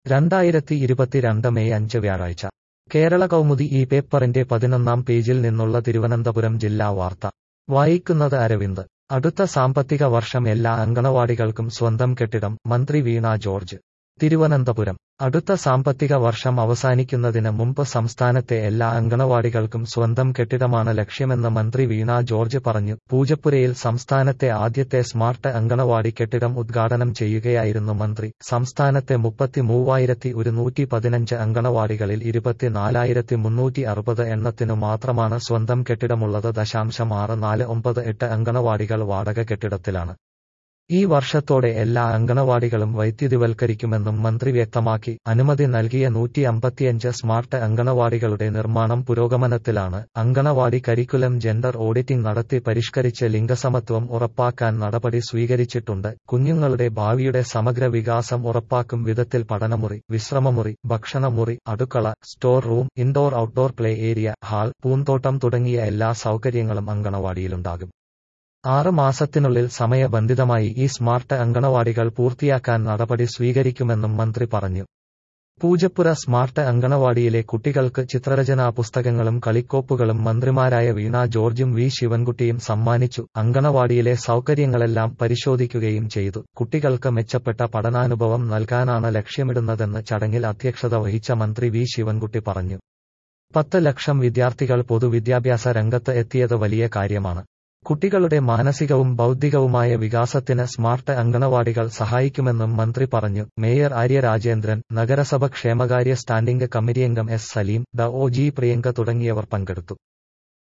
രണ്ടായിരത്തി ഇരുപത്തിരണ്ട് മെയ് അഞ്ച് വ്യാഴാഴ്ച കേരള കൗമുദി ഈ പേപ്പറിന്റെ പതിനൊന്നാം പേജിൽ നിന്നുള്ള തിരുവനന്തപുരം ജില്ലാ വാർത്ത വായിക്കുന്നത് അരവിന്ദ് അടുത്ത സാമ്പത്തിക വർഷം എല്ലാ അങ്കണവാടികൾക്കും സ്വന്തം കെട്ടിടം മന്ത്രി വീണ ജോർജ് തിരുവനന്തപുരം അടുത്ത സാമ്പത്തിക വർഷം അവസാനിക്കുന്നതിന് മുമ്പ് സംസ്ഥാനത്തെ എല്ലാ അങ്കണവാടികൾക്കും സ്വന്തം കെട്ടിടമാണ് ലക്ഷ്യമെന്ന് മന്ത്രി വീണ ജോർജ് പറഞ്ഞു പൂജപ്പുരയിൽ സംസ്ഥാനത്തെ ആദ്യത്തെ സ്മാർട്ട് അങ്കണവാടി കെട്ടിടം ഉദ്ഘാടനം ചെയ്യുകയായിരുന്നു മന്ത്രി സംസ്ഥാനത്തെ മുപ്പത്തി മൂവായിരത്തി ഒരുന്നൂറ്റി പതിനഞ്ച് അങ്കണവാടികളിൽ ഇരുപത്തിനാലായിരത്തി മുന്നൂറ്റി അറുപത് എണ്ണത്തിനു മാത്രമാണ് സ്വന്തം കെട്ടിടമുള്ളത് ദശാംശം ആറ് നാല് ഒമ്പത് എട്ട് അങ്കണവാടികൾ വാടക കെട്ടിടത്തിലാണ് ഈ വർഷത്തോടെ എല്ലാ അങ്കണവാടികളും വൈദ്യുതിവൽക്കരിക്കുമെന്നും മന്ത്രി വ്യക്തമാക്കി അനുമതി നൽകിയ നൂറ്റി അമ്പത്തിയഞ്ച് സ്മാർട്ട് അങ്കണവാടികളുടെ നിർമ്മാണം പുരോഗമനത്തിലാണ് അങ്കണവാടി കരിക്കുലം ജെൻഡർ ഓഡിറ്റിംഗ് നടത്തി പരിഷ്കരിച്ച് ലിംഗസമത്വം ഉറപ്പാക്കാൻ നടപടി സ്വീകരിച്ചിട്ടുണ്ട് കുഞ്ഞുങ്ങളുടെ ഭാവിയുടെ സമഗ്ര വികാസം ഉറപ്പാക്കും വിധത്തിൽ പഠനമുറി വിശ്രമമുറി ഭക്ഷണമുറി അടുക്കള store room indoor outdoor play area hall പൂന്തോട്ടം തുടങ്ങിയ എല്ലാ സൗകര്യങ്ങളും അങ്കണവാടിയിലുണ്ടാകും ആറ് മാസത്തിനുള്ളിൽ സമയബന്ധിതമായി ഈ സ്മാർട്ട് അങ്കണവാടികൾ പൂർത്തിയാക്കാൻ നടപടി സ്വീകരിക്കുമെന്നും മന്ത്രി പറഞ്ഞു പൂജപ്പുര സ്മാർട്ട് അങ്കണവാടിയിലെ കുട്ടികൾക്ക് ചിത്രരചനാ പുസ്തകങ്ങളും കളിക്കോപ്പുകളും മന്ത്രിമാരായ വീണ ജോർജും വി ശിവൻകുട്ടിയും സമ്മാനിച്ചു അങ്കണവാടിയിലെ സൗകര്യങ്ങളെല്ലാം പരിശോധിക്കുകയും ചെയ്തു കുട്ടികൾക്ക് മെച്ചപ്പെട്ട പഠനാനുഭവം നൽകാനാണ് ലക്ഷ്യമിടുന്നതെന്ന് ചടങ്ങിൽ അധ്യക്ഷത വഹിച്ച മന്ത്രി വി ശിവൻകുട്ടി പറഞ്ഞു പത്ത് ലക്ഷം വിദ്യാർത്ഥികൾ പൊതുവിദ്യാഭ്യാസ രംഗത്ത് എത്തിയത് വലിയ കാര്യമാണ് കുട്ടികളുടെ മാനസികവും ബൗദ്ധികവുമായ വികാസത്തിന് സ്മാർട്ട് അങ്കണവാടികൾ സഹായിക്കുമെന്നും മന്ത്രി പറഞ്ഞു മേയർ ആര്യ രാജേന്ദ്രൻ നഗരസഭ ക്ഷേമകാര്യ സ്റ്റാൻഡിംഗ് കമ്മിറ്റിയംഗം എസ് സലീം ഡ ഒ ജി പ്രിയങ്ക തുടങ്ങിയവർ പങ്കെടുത്തു